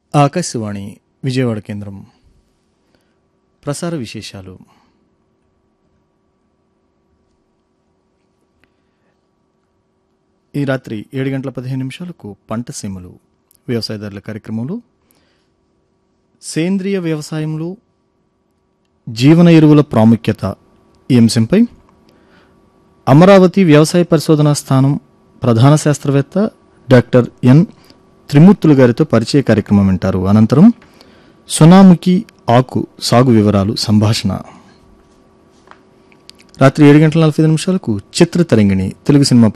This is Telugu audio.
ఆకాశవాణి విజయవాడ కేంద్రం ప్రసార విశేషాలు ఈ రాత్రి ఏడు గంటల పదిహేను నిమిషాలకు పంట సీమలు వ్యవసాయదారుల కార్యక్రమంలో సేంద్రియ వ్యవసాయంలో జీవన ఎరువుల ప్రాముఖ్యత ఈ అంశంపై అమరావతి వ్యవసాయ పరిశోధనా స్థానం ప్రధాన శాస్త్రవేత్త డాక్టర్ ఎన్ త్రిమూర్తులు గారితో పరిచయ కార్యక్రమం వింటారు అనంతరం సునాముఖి ఆకు సాగు వివరాలు సంభాషణ రాత్రి ఏడు గంటల నలభై ఐదు నిమిషాలకు చిత్ర తరంగిణి తెలుగు సినిమా